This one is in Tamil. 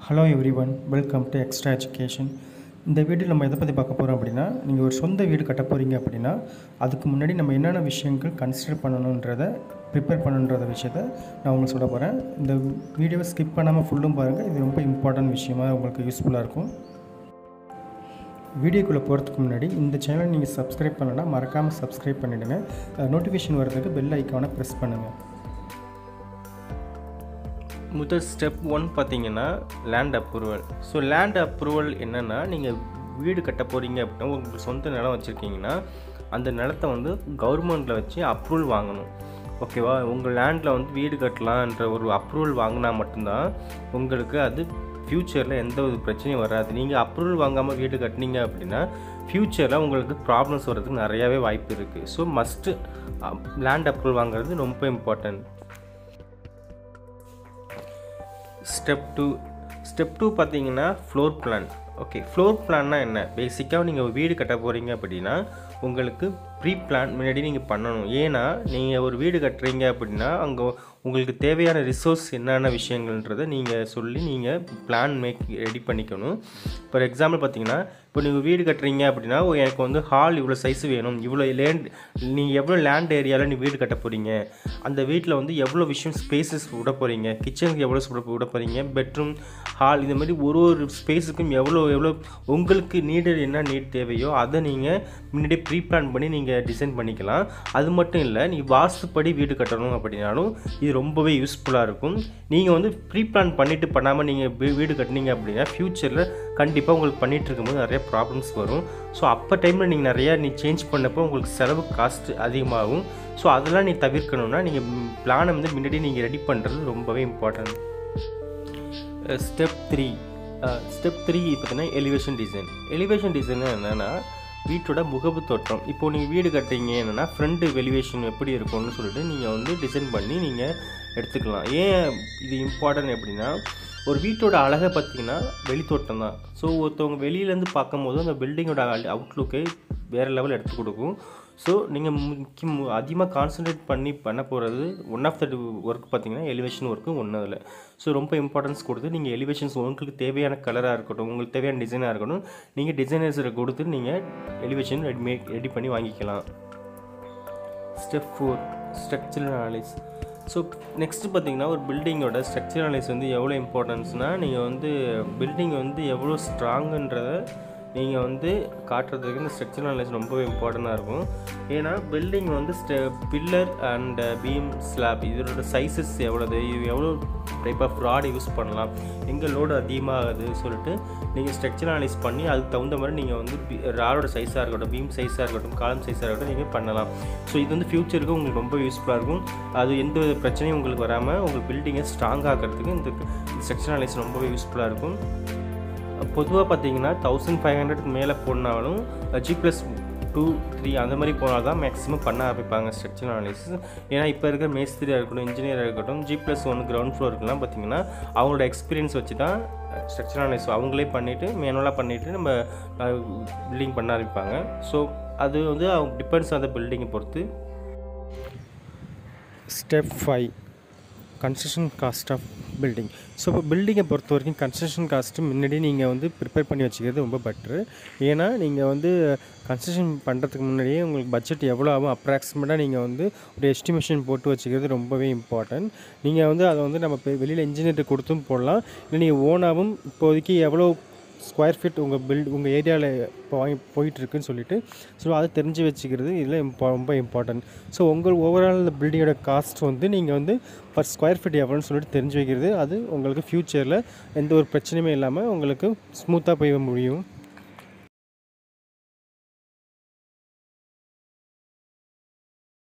hello everyone welcome to extra education இந்த வீடியோவில் நம்ம எதை பற்றி பார்க்க போகிறோம் அப்படின்னா நீங்கள் ஒரு சொந்த வீடு கட்ட போகிறீங்க அப்படின்னா அதுக்கு முன்னாடி நம்ம என்னென்ன விஷயங்கள் கன்சிடர் பண்ணணுன்றதை ப்ரிப்பேர் பண்ணுன்றத விஷயத்த நான் உங்களுக்கு சொல்ல போகிறேன் இந்த வீடியோவை ஸ்கிப் பண்ணாமல் ஃபுல்லும் பாருங்கள் இது ரொம்ப இம்பார்ட்டன்ட் விஷயமா உங்களுக்கு யூஸ்ஃபுல்லாக இருக்கும் வீடியோக்குள்ளே போகிறதுக்கு முன்னாடி இந்த சேனல் நீங்கள் சப்ஸ்கிரைப் பண்ணலைன்னா மறக்காமல் சப்ஸ்கிரைப் பண்ணிவிடுங்க நோட்டிஃபிகேஷன் வர்றதுக்கு பெல் ஐக்கானை ப்ரெஸ் பண்ணுங்கள் முதல் ஸ்டெப் ஒன் பார்த்தீங்கன்னா land approval so land approval என்னென்னா நீங்கள் வீடு கட்ட போகிறீங்க அப்படின்னா உங்களுக்கு சொந்த நிலம் வச்சுருக்கீங்கன்னா அந்த நிலத்தை வந்து கவர்மெண்ட்டில் வச்சு அப்ரூவல் வாங்கணும் ஓகேவா உங்கள் லேண்டில் வந்து வீடு கட்டலான்ற ஒரு அப்ரூவல் வாங்கினா மட்டும்தான் உங்களுக்கு அது ஃப்யூச்சரில் எந்த ஒரு பிரச்சனையும் வராது நீங்கள் அப்ரூவல் வாங்காமல் வீடு கட்டினீங்க அப்படின்னா ஃப்யூச்சரில் உங்களுக்கு ப்ராப்ளம்ஸ் வர்றதுக்கு நிறையாவே வாய்ப்பு இருக்குது ஸோ மஸ்ட்டு லேண்ட் அப்ரூவல் வாங்குறது ரொம்ப important step two step two பார்த்தீங்கன்னா ஃப்ளோர் பிளான் ஓகே ஃப்ளோர் பிளான்னா என்ன பேசிக்காக நீங்கள் ஒரு வீடு கட்ட போகிறீங்க அப்படின்னா உங்களுக்கு ப்ரீ பிளான் முன்னாடி நீங்கள் பண்ணணும் ஏன்னா நீங்கள் ஒரு வீடு கட்டுறீங்க அப்படின்னா அங்கே உங்களுக்கு தேவையான ரிசோர்ஸ் என்னென்ன விஷயங்கள்ன்றதை நீங்கள் சொல்லி நீங்கள் பிளான் மேக் ரெடி பண்ணிக்கணும் ஃபார் எக்ஸாம்பிள் பார்த்தீங்கன்னா இப்போ நீங்கள் வீடு கட்டுறீங்க அப்படின்னா ஓ, எனக்கு வந்து ஹால் இவ்வளோ சைஸ் வேணும் இவ்வளோ லேண்ட் நீங்கள் எவ்வளோ லேண்ட் ஏரியாவில் நீ வீடு கட்ட போகிறீங்க அந்த வீட்டில் வந்து எவ்வளோ விஷயம் ஸ்பேசஸ் விட போகிறீங்க கிச்சனுக்கு எவ்வளோ விட விட போகிறீங்க பெட்ரூம் ஹால் இது மாதிரி ஒரு ஒரு ஸ்பேஸுக்கும் எவ்வளோ எவ்வளோ உங்களுக்கு நீடட் என்ன நீட் தேவையோ அதை நீங்கள் முன்னாடியே ப்ரீ பிளான் பண்ணி நீங்கள் டிசைன் பண்ணிக்கலாம் அது மட்டும் இல்லை நீங்கள் வாஸ்துப்படி வீடு கட்டணும் அப்படின்னாலும் இது ரொம்பவே யூஸ்ஃபுல்லாக இருக்கும் நீங்கள் வந்து ப்ரீ பிளான் பண்ணிவிட்டு பண்ணாமல் நீங்கள் வீடு கட்டினீங்க அப்படின்னா ஃப்யூச்சரில் கண்டிப்பாக உங்களுக்கு பண்ணிகிட்டு இருக்கும்போது நிறைய ப்ராப்ளம்ஸ் வரும் ஸோ அப்போ டைமில் நீங்கள் நிறையா நீ சேஞ்ச் பண்ணப்போ உங்களுக்கு செலவு காஸ்ட் அதிகமாகும் ஸோ அதெல்லாம் நீ தவிர்க்கணும்னா நீங்கள் பிளானை வந்து முன்னாடி நீங்கள் ரெடி பண்ணுறது ரொம்பவே important step three step three பார்த்தீங்கன்னா எலிவேஷன் டிசைன் எலிவேஷன் டிசைன் என்னென்னா வீட்டோட முகப்பு தோற்றம் இப்போ நீங்கள் வீடு கட்டுறீங்க என்னென்னா ஃப்ரண்ட் எலிவேஷன் எப்படி இருக்கும்னு சொல்லிட்டு நீங்கள் வந்து டிசைன் பண்ணி நீங்கள் எடுத்துக்கலாம் ஏன் இது இம்பார்ட்டன்ட் எப்படின்னா ஒரு வீட்டோட அழகை பார்த்தீங்கன்னா வெளித்தோட்டம் தான் ஸோ ஒருத்தவங்க வெளியிலேருந்து பார்க்கும்போது அந்த பில்டிங்கோட அவுட்லுக்கே வேறு லெவல் எடுத்து கொடுக்கும் ஸோ நீங்கள் முக்கியம் அதிகமாக கான்சன்ட்ரேட் பண்ணி பண்ண போகிறது ஒன் ஆஃப் த ஒர்க் பார்த்தீங்கன்னா எலிவேஷன் ஒர்க்கு ஒன்று அதில் ஸோ ரொம்ப இம்பார்ட்டன்ஸ் கொடுத்து நீங்கள் எலிவேஷன்ஸ் உங்களுக்கு தேவையான கலராக இருக்கட்டும் உங்களுக்கு தேவையான டிசைனாக இருக்கட்டும் நீங்கள் டிசைனர்ஸை கொடுத்து நீங்கள் எலிவேஷன் ரெடி மேக் ரெடி பண்ணி வாங்கிக்கலாம் step four structural analysis so next பார்த்தீங்கன்னா ஒரு பில்டிங்கோட ஸ்ட்ரக்சரல் அனாலிஸ் வந்து எவ்வளோ இம்பார்ட்டன்ஸ்னால் நீங்கள் வந்து பில்டிங் வந்து எவ்வளோ ஸ்ட்ராங்குன்றதை நீங்கள் வந்து காட்டுறதுக்கு இந்த ஸ்ட்ரக்சரல் அனாலிஸ் ரொம்பவே இம்பார்ட்டண்ட்டாக இருக்கும் ஏன்னா பில்டிங் வந்து ஸ்டெ பில்லர் அண்ட் பீம் ஸ்லாப் இதோட சைஸஸ் எவ்வளோது இது எவ்வளோ டைப் ஆஃப் ராட் யூஸ் பண்ணலாம் எங்கே லோடு அதிகமாகுது சொல்லிட்டு நீங்கள் ஸ்ட்ரக்சர் அனலைஸ் பண்ணி அதுக்கு தகுந்த மாதிரி நீங்கள் வந்து ராடோட சைஸாக இருக்கட்டும் பீம் சைஸாக இருக்கட்டும் காலம் சைஸாக இருக்கட்டும் நீங்கள் பண்ணலாம் ஸோ இது வந்து ஃப்யூச்சருக்கு உங்களுக்கு ரொம்ப யூஸ்ஃபுல்லாக இருக்கும் அது எந்த வித பிரச்சனையும் உங்களுக்கு வராமல் உங்கள் பில்டிங்கை ஸ்ட்ராங் ஆக்கிறதுக்கு இந்த ஸ்ட்ரக்சர் அனலைஸ் ரொம்பவே யூஸ்ஃபுல்லாக இருக்கும் பொதுவாக பார்த்தீங்கன்னா தௌசண்ட் ஃபைவ் ஹண்ட்ரட்க்கு மேலே போனாலும் ஜி ப்ளஸ் டூ த்ரீ அந்த மாதிரி போனால் தான் மேக்ஸிமம் பண்ண ஆரம்பிப்பாங்க ஸ்ட்ரக்சர் அனாலிசிஸ் ஏன்னா இப்போ இருக்கிற மேஸ்திரியாக இருக்கட்டும் இன்ஜினியராக இருக்கட்டும் ஜி ப்ளஸ் ஒன் கிரவுண்ட் ஃப்ளோருக்குலாம் பார்த்தீங்கன்னா அவங்களோட எக்ஸ்பீரியன்ஸ் வச்சு தான் ஸ்ட்ரக்சர் அனாலிசிஸ் அவங்களே பண்ணிவிட்டு மேனுவலாக பண்ணிவிட்டு நம்ம பில்டிங் பண்ண ஆரம்பிப்பாங்க ஸோ அது வந்து அவங்க டிபெண்ட்ஸ் அந்த பில்டிங்கை பொறுத்து step five construction cost of building so இப்போ பில்டிங்கை பொறுத்த வரைக்கும் கன்ஸ்ட்ரக்ஷன் காஸ்ட்டு முன்னாடி நீங்கள் வந்து ப்ரிப்பேர் பண்ணி வச்சுக்கிறது ரொம்ப பெட்ரு ஏன்னா நீங்கள் வந்து கன்ஸ்ட்ரக்ஷன் பண்ணுறதுக்கு முன்னாடியே உங்களுக்கு பட்ஜெட் எவ்வளோ ஆகும் அப்ராக்சிமேட்டாக நீங்கள் வந்து ஒரு எஸ்டிமேஷன் போட்டு வச்சுக்கிறது ரொம்பவே இம்பார்ட்டன்ட் நீங்கள் வந்து அதை வந்து நம்ம இப்போ வெளியில் இன்ஜினியர்கிட்ட கொடுத்தும் போடலாம் இல்லை நீங்கள் ஓனாகவும் இப்போதைக்கு எவ்வளோ ஸ்கொயர் ஃபீட் உங்கள் பில்ட் உங்கள் ஏரியாவில் இப்போ வாங்கி போயிட்டுருக்குன்னு சொல்லிட்டு ஸோ அதை தெரிஞ்சு வச்சுக்கிறது இதில் இம்பா ரொம்ப இம்பார்ட்டன்ட் ஸோ உங்கள் ஓவரால் இந்த பில்டிங்கோட காஸ்ட் வந்து நீங்கள் வந்து பர் ஸ்கொயர் ஃபீட் எவ்வளோன்னு சொல்லிட்டு தெரிஞ்சு வைக்கிறது அது உங்களுக்கு ஃப்யூச்சரில் எந்த ஒரு பிரச்சனையுமே இல்லாமல் உங்களுக்கு ஸ்மூத்தாக போய் முடியும்